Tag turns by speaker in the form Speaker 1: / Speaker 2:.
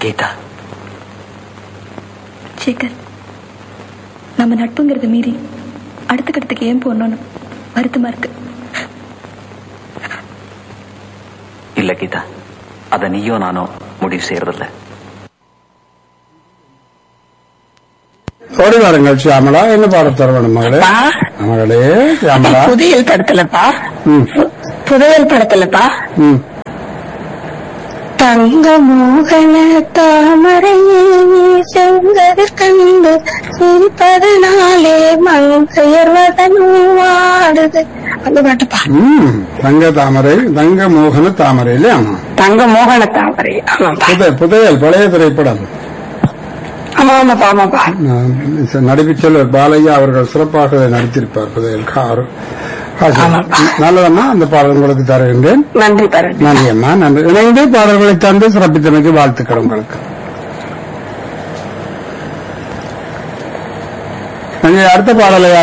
Speaker 1: கீதா
Speaker 2: சேகர் நம்ம நட்புங்கிறத மீறி அடுத்த கட்டத்துக்கு ஏன் போனோம்னு வருத்தமா இருக்கு
Speaker 1: இல்ல கீதா அத நீயோ நானோ முடிவு செய்யறதில்ல
Speaker 3: ஓடி வாருங்கள் சியாமலா என்ன பாட தரவேணும் மகளே
Speaker 4: பா.
Speaker 3: மகளே சியாமலா
Speaker 4: புதையல் படத்துலப்பா
Speaker 3: ம்
Speaker 4: புதையல் படத்துலப்பா
Speaker 3: ம்
Speaker 4: தங்க மோகன தாமரையே செங்கது கண்டு சிரிப்பதனாலே மங்கையர் வதனும் வாடுது அந்த பாட்டுப்பா
Speaker 3: ம் தங்க தாமரை தங்க மோகன தாமரை இல்லையா
Speaker 4: தங்க மோகன தாமரை ஆமாப்பா
Speaker 3: புதை புதையல் பழைய திரைப்படம்
Speaker 4: ஆமா ஆமாப்பா ஆமாப்பா
Speaker 3: நடிப்பு செல்வர் பாலையா அவர்கள் சிறப்பாக நடித்திருப்பார் புதையல் கார்
Speaker 4: ஆமாப்பா.
Speaker 3: நல்லதம்மா அந்த பாடல் உங்களுக்கு தருகின்றேன்
Speaker 4: நன்றி பாருங்க
Speaker 3: நன்றி அம்மா நன்றி இணைந்து பாடல்களை தந்து சிறப்பித்தமைக்கு வாழ்த்துக்கள் உங்களுக்கு அங்கே அடுத்த பாடலை யார்